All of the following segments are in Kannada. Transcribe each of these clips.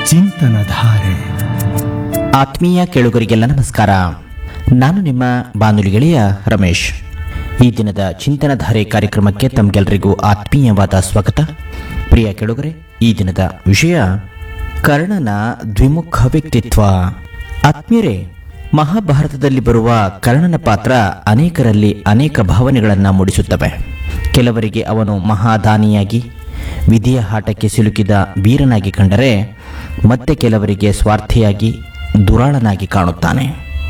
ಚಿಂತನಧಾರೆ ಆತ್ಮೀಯ ಕೇಳುಗರಿಗೆಲ್ಲ ನಮಸ್ಕಾರ ನಾನು ನಿಮ್ಮ ಬಾನುಲಿ ಗೆಳೆಯ ರಮೇಶ್ ಈ ದಿನದ ಚಿಂತನಧಾರೆ ಕಾರ್ಯಕ್ರಮಕ್ಕೆ ತಮಗೆಲ್ಲರಿಗೂ ಆತ್ಮೀಯವಾದ ಸ್ವಾಗತ ಪ್ರಿಯ ಕೇಳುಗರೆ ಈ ದಿನದ ವಿಷಯ ಕರ್ಣನ ದ್ವಿಮುಖ ವ್ಯಕ್ತಿತ್ವ ಆತ್ಮೀಯರೇ ಮಹಾಭಾರತದಲ್ಲಿ ಬರುವ ಕರ್ಣನ ಪಾತ್ರ ಅನೇಕರಲ್ಲಿ ಅನೇಕ ಭಾವನೆಗಳನ್ನು ಮೂಡಿಸುತ್ತವೆ ಕೆಲವರಿಗೆ ಅವನು ಮಹಾದಾನಿಯಾಗಿ ವಿಧಿಯ ಹಾಟಕ್ಕೆ ಸಿಲುಕಿದ ವೀರನಾಗಿ ಕಂಡರೆ ಮತ್ತೆ ಕೆಲವರಿಗೆ ಸ್ವಾರ್ಥಿಯಾಗಿ ದುರಾಳನಾಗಿ ಕಾಣುತ್ತಾನೆ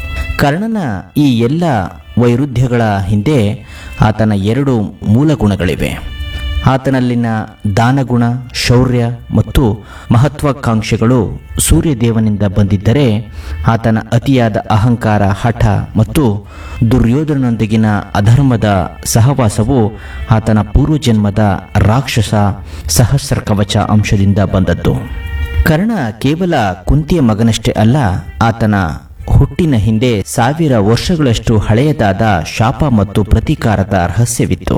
ಕರ್ಣನ ಈ ಎಲ್ಲ ವೈರುಧ್ಯಗಳ ಹಿಂದೆ ಆತನ ಎರಡು ಮೂಲ ಗುಣಗಳಿವೆ ಆತನಲ್ಲಿನ ದಾನಗುಣ ಶೌರ್ಯ ಮತ್ತು ಮಹತ್ವಾಕಾಂಕ್ಷೆಗಳು ಸೂರ್ಯದೇವನಿಂದ ಬಂದಿದ್ದರೆ ಆತನ ಅತಿಯಾದ ಅಹಂಕಾರ ಹಠ ಮತ್ತು ದುರ್ಯೋಧನನೊಂದಿಗಿನ ಅಧರ್ಮದ ಸಹವಾಸವು ಆತನ ಪೂರ್ವಜನ್ಮದ ರಾಕ್ಷಸ ಸಹಸ್ರ ಕವಚ ಅಂಶದಿಂದ ಬಂದದ್ದು ಕರ್ಣ ಕೇವಲ ಕುಂತಿಯ ಮಗನಷ್ಟೇ ಅಲ್ಲ ಆತನ ಹುಟ್ಟಿನ ಹಿಂದೆ ಸಾವಿರ ವರ್ಷಗಳಷ್ಟು ಹಳೆಯದಾದ ಶಾಪ ಮತ್ತು ಪ್ರತೀಕಾರದ ರಹಸ್ಯವಿತ್ತು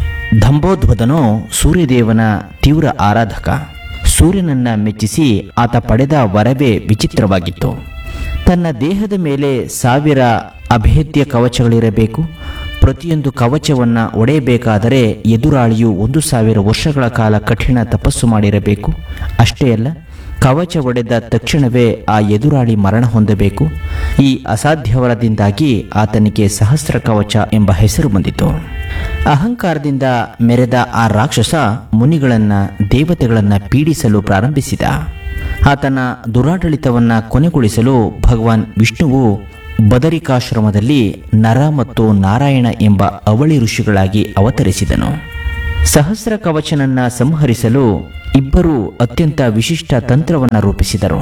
ದಂಬೋಧ್ವದನು ಸೂರ್ಯದೇವನ ತೀವ್ರ ಆರಾಧಕ ಸೂರ್ಯನನ್ನ ಮೆಚ್ಚಿಸಿ ಆತ ಪಡೆದ ವರವೇ ವಿಚಿತ್ರವಾಗಿತ್ತು ತನ್ನ ದೇಹದ ಮೇಲೆ ಸಾವಿರ ಅಭೇದ್ಯ ಕವಚಗಳಿರಬೇಕು ಪ್ರತಿಯೊಂದು ಕವಚವನ್ನು ಒಡೆಯಬೇಕಾದರೆ ಎದುರಾಳಿಯು ಒಂದು ಸಾವಿರ ವರ್ಷಗಳ ಕಾಲ ಕಠಿಣ ತಪಸ್ಸು ಮಾಡಿರಬೇಕು ಅಷ್ಟೇ ಅಲ್ಲ ಕವಚ ಒಡೆದ ತಕ್ಷಣವೇ ಆ ಎದುರಾಳಿ ಮರಣ ಹೊಂದಬೇಕು ಈ ಅಸಾಧ್ಯವರದಿಂದಾಗಿ ಆತನಿಗೆ ಸಹಸ್ರ ಕವಚ ಎಂಬ ಹೆಸರು ಬಂದಿತು ಅಹಂಕಾರದಿಂದ ಮೆರೆದ ಆ ರಾಕ್ಷಸ ಮುನಿಗಳನ್ನ ದೇವತೆಗಳನ್ನ ಪೀಡಿಸಲು ಪ್ರಾರಂಭಿಸಿದ ಆತನ ದುರಾಡಳಿತವನ್ನ ಕೊನೆಗೊಳಿಸಲು ಭಗವಾನ್ ವಿಷ್ಣುವು ಬದರಿಕಾಶ್ರಮದಲ್ಲಿ ನರ ಮತ್ತು ನಾರಾಯಣ ಎಂಬ ಅವಳಿ ಋಷಿಗಳಾಗಿ ಅವತರಿಸಿದನು ಸಹಸ್ರ ಕವಚನನ್ನ ಸಂಹರಿಸಲು ಇಬ್ಬರು ಅತ್ಯಂತ ವಿಶಿಷ್ಟ ತಂತ್ರವನ್ನು ರೂಪಿಸಿದರು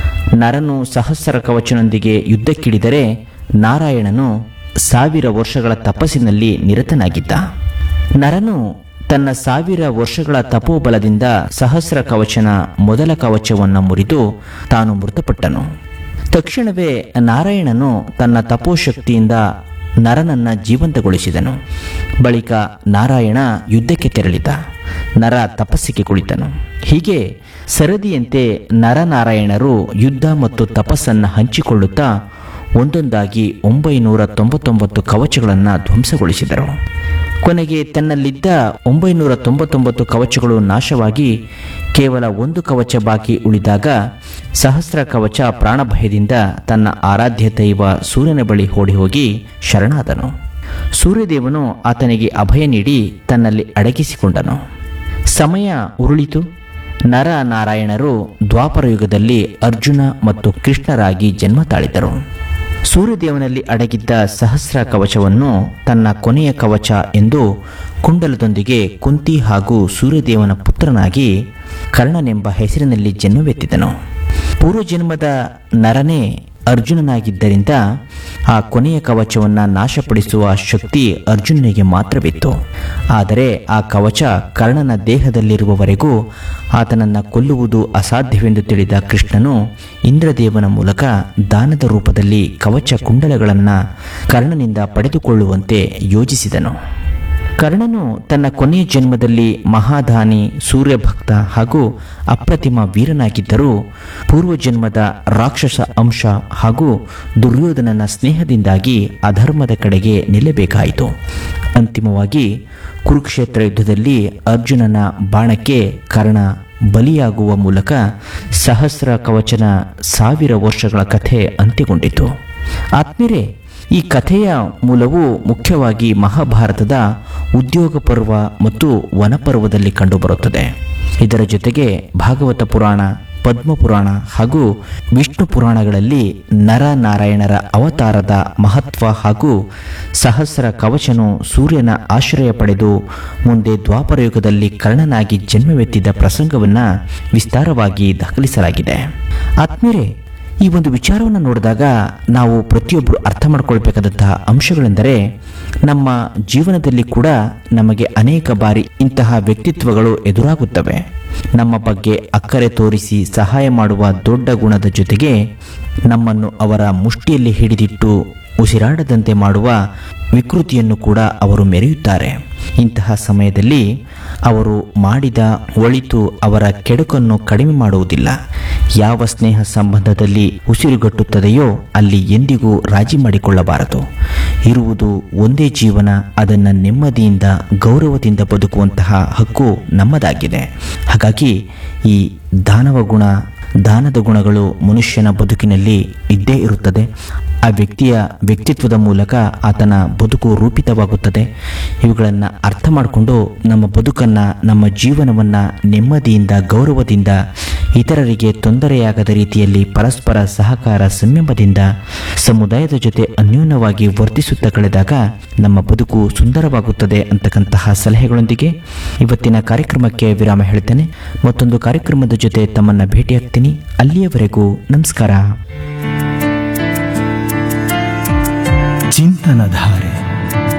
ನರನು ಸಹಸ್ರ ಕವಚನೊಂದಿಗೆ ಯುದ್ಧಕ್ಕಿಳಿದರೆ ನಾರಾಯಣನು ಸಾವಿರ ವರ್ಷಗಳ ತಪಸ್ಸಿನಲ್ಲಿ ನಿರತನಾಗಿದ್ದ ನರನು ತನ್ನ ಸಾವಿರ ವರ್ಷಗಳ ತಪೋಬಲದಿಂದ ಸಹಸ್ರ ಕವಚನ ಮೊದಲ ಕವಚವನ್ನು ಮುರಿದು ತಾನು ಮೃತಪಟ್ಟನು ತಕ್ಷಣವೇ ನಾರಾಯಣನು ತನ್ನ ತಪೋಶಕ್ತಿಯಿಂದ ನರನನ್ನ ಜೀವಂತಗೊಳಿಸಿದನು ಬಳಿಕ ನಾರಾಯಣ ಯುದ್ಧಕ್ಕೆ ತೆರಳಿದ ನರ ತಪಸ್ಸಿಗೆ ಕುಳಿತನು ಹೀಗೆ ಸರದಿಯಂತೆ ನರನಾರಾಯಣರು ಯುದ್ಧ ಮತ್ತು ತಪಸ್ಸನ್ನು ಹಂಚಿಕೊಳ್ಳುತ್ತಾ ಒಂದೊಂದಾಗಿ ಒಂಬೈನೂರ ತೊಂಬತ್ತೊಂಬತ್ತು ಕವಚಗಳನ್ನು ಧ್ವಂಸಗೊಳಿಸಿದರು ಕೊನೆಗೆ ತನ್ನಲ್ಲಿದ್ದ ಒಂಬೈನೂರ ತೊಂಬತ್ತೊಂಬತ್ತು ಕವಚಗಳು ನಾಶವಾಗಿ ಕೇವಲ ಒಂದು ಕವಚ ಬಾಕಿ ಉಳಿದಾಗ ಸಹಸ್ರ ಕವಚ ಪ್ರಾಣಭಯದಿಂದ ತನ್ನ ಆರಾಧ್ಯ ದೈವ ಸೂರ್ಯನ ಬಳಿ ಓಡಿ ಹೋಗಿ ಶರಣಾದನು ಸೂರ್ಯದೇವನು ಆತನಿಗೆ ಅಭಯ ನೀಡಿ ತನ್ನಲ್ಲಿ ಅಡಗಿಸಿಕೊಂಡನು ಸಮಯ ಉರುಳಿತು ನರ ನಾರಾಯಣರು ದ್ವಾಪರ ಯುಗದಲ್ಲಿ ಅರ್ಜುನ ಮತ್ತು ಕೃಷ್ಣರಾಗಿ ಜನ್ಮ ತಾಳಿದರು ಸೂರ್ಯದೇವನಲ್ಲಿ ಅಡಗಿದ್ದ ಸಹಸ್ರ ಕವಚವನ್ನು ತನ್ನ ಕೊನೆಯ ಕವಚ ಎಂದು ಕುಂಡಲದೊಂದಿಗೆ ಕುಂತಿ ಹಾಗೂ ಸೂರ್ಯದೇವನ ಪುತ್ರನಾಗಿ ಕರ್ಣನೆಂಬ ಹೆಸರಿನಲ್ಲಿ ಜನ್ಮವೆತ್ತಿದನು ಪೂರ್ವಜನ್ಮದ ನರನೇ ಅರ್ಜುನನಾಗಿದ್ದರಿಂದ ಆ ಕೊನೆಯ ಕವಚವನ್ನು ನಾಶಪಡಿಸುವ ಶಕ್ತಿ ಅರ್ಜುನನಿಗೆ ಮಾತ್ರವಿತ್ತು ಆದರೆ ಆ ಕವಚ ಕರ್ಣನ ದೇಹದಲ್ಲಿರುವವರೆಗೂ ಆತನನ್ನು ಕೊಲ್ಲುವುದು ಅಸಾಧ್ಯವೆಂದು ತಿಳಿದ ಕೃಷ್ಣನು ಇಂದ್ರದೇವನ ಮೂಲಕ ದಾನದ ರೂಪದಲ್ಲಿ ಕವಚ ಕುಂಡಲಗಳನ್ನು ಕರ್ಣನಿಂದ ಪಡೆದುಕೊಳ್ಳುವಂತೆ ಯೋಜಿಸಿದನು ಕರ್ಣನು ತನ್ನ ಕೊನೆಯ ಜನ್ಮದಲ್ಲಿ ಮಹಾದಾನಿ ಸೂರ್ಯಭಕ್ತ ಹಾಗೂ ಅಪ್ರತಿಮ ವೀರನಾಗಿದ್ದರೂ ಪೂರ್ವಜನ್ಮದ ರಾಕ್ಷಸ ಅಂಶ ಹಾಗೂ ದುರ್ಯೋಧನನ ಸ್ನೇಹದಿಂದಾಗಿ ಅಧರ್ಮದ ಕಡೆಗೆ ನಿಲ್ಲಬೇಕಾಯಿತು ಅಂತಿಮವಾಗಿ ಕುರುಕ್ಷೇತ್ರ ಯುದ್ಧದಲ್ಲಿ ಅರ್ಜುನನ ಬಾಣಕ್ಕೆ ಕರ್ಣ ಬಲಿಯಾಗುವ ಮೂಲಕ ಸಹಸ್ರ ಕವಚನ ಸಾವಿರ ವರ್ಷಗಳ ಕಥೆ ಅಂತ್ಯಗೊಂಡಿತು ಆತ್ಮೀರೇ ಈ ಕಥೆಯ ಮೂಲವು ಮುಖ್ಯವಾಗಿ ಮಹಾಭಾರತದ ಉದ್ಯೋಗ ಪರ್ವ ಮತ್ತು ವನಪರ್ವದಲ್ಲಿ ಕಂಡುಬರುತ್ತದೆ ಇದರ ಜೊತೆಗೆ ಭಾಗವತ ಪುರಾಣ ಪದ್ಮಪುರಾಣ ಹಾಗೂ ವಿಷ್ಣು ಪುರಾಣಗಳಲ್ಲಿ ನರನಾರಾಯಣರ ಅವತಾರದ ಮಹತ್ವ ಹಾಗೂ ಸಹಸ್ರ ಕವಚನು ಸೂರ್ಯನ ಆಶ್ರಯ ಪಡೆದು ಮುಂದೆ ದ್ವಾಪರಯುಗದಲ್ಲಿ ಕರ್ಣನಾಗಿ ಜನ್ಮವೆತ್ತಿದ ಪ್ರಸಂಗವನ್ನು ವಿಸ್ತಾರವಾಗಿ ದಾಖಲಿಸಲಾಗಿದೆ ಆತ್ಮೀಯರೇ ಈ ಒಂದು ವಿಚಾರವನ್ನು ನೋಡಿದಾಗ ನಾವು ಪ್ರತಿಯೊಬ್ಬರು ಅರ್ಥ ಮಾಡ್ಕೊಳ್ಬೇಕಾದಂತಹ ಅಂಶಗಳೆಂದರೆ ನಮ್ಮ ಜೀವನದಲ್ಲಿ ಕೂಡ ನಮಗೆ ಅನೇಕ ಬಾರಿ ಇಂತಹ ವ್ಯಕ್ತಿತ್ವಗಳು ಎದುರಾಗುತ್ತವೆ ನಮ್ಮ ಬಗ್ಗೆ ಅಕ್ಕರೆ ತೋರಿಸಿ ಸಹಾಯ ಮಾಡುವ ದೊಡ್ಡ ಗುಣದ ಜೊತೆಗೆ ನಮ್ಮನ್ನು ಅವರ ಮುಷ್ಟಿಯಲ್ಲಿ ಹಿಡಿದಿಟ್ಟು ಉಸಿರಾಡದಂತೆ ಮಾಡುವ ವಿಕೃತಿಯನ್ನು ಕೂಡ ಅವರು ಮೆರೆಯುತ್ತಾರೆ ಇಂತಹ ಸಮಯದಲ್ಲಿ ಅವರು ಮಾಡಿದ ಒಳಿತು ಅವರ ಕೆಡುಕನ್ನು ಕಡಿಮೆ ಮಾಡುವುದಿಲ್ಲ ಯಾವ ಸ್ನೇಹ ಸಂಬಂಧದಲ್ಲಿ ಉಸಿರುಗಟ್ಟುತ್ತದೆಯೋ ಅಲ್ಲಿ ಎಂದಿಗೂ ರಾಜಿ ಮಾಡಿಕೊಳ್ಳಬಾರದು ಇರುವುದು ಒಂದೇ ಜೀವನ ಅದನ್ನು ನೆಮ್ಮದಿಯಿಂದ ಗೌರವದಿಂದ ಬದುಕುವಂತಹ ಹಕ್ಕು ನಮ್ಮದಾಗಿದೆ ಹಾಗಾಗಿ ಈ ದಾನವ ಗುಣ ದಾನದ ಗುಣಗಳು ಮನುಷ್ಯನ ಬದುಕಿನಲ್ಲಿ ಇದ್ದೇ ಇರುತ್ತದೆ ಆ ವ್ಯಕ್ತಿಯ ವ್ಯಕ್ತಿತ್ವದ ಮೂಲಕ ಆತನ ಬದುಕು ರೂಪಿತವಾಗುತ್ತದೆ ಇವುಗಳನ್ನು ಅರ್ಥ ಮಾಡಿಕೊಂಡು ನಮ್ಮ ಬದುಕನ್ನು ನಮ್ಮ ಜೀವನವನ್ನು ನೆಮ್ಮದಿಯಿಂದ ಗೌರವದಿಂದ ಇತರರಿಗೆ ತೊಂದರೆಯಾಗದ ರೀತಿಯಲ್ಲಿ ಪರಸ್ಪರ ಸಹಕಾರ ಸಂಯಮದಿಂದ ಸಮುದಾಯದ ಜೊತೆ ಅನ್ಯೋನ್ಯವಾಗಿ ವರ್ತಿಸುತ್ತಾ ಕಳೆದಾಗ ನಮ್ಮ ಬದುಕು ಸುಂದರವಾಗುತ್ತದೆ ಅಂತಕ್ಕಂತಹ ಸಲಹೆಗಳೊಂದಿಗೆ ಇವತ್ತಿನ ಕಾರ್ಯಕ್ರಮಕ್ಕೆ ವಿರಾಮ ಹೇಳ್ತೇನೆ ಮತ್ತೊಂದು ಕಾರ್ಯಕ್ರಮದ ಜೊತೆ ತಮ್ಮನ್ನು ಭೇಟಿಯಾಗ್ತೀನಿ ಅಲ್ಲಿಯವರೆಗೂ ನಮಸ್ಕಾರ ಚಿಂತನಧಾರೆ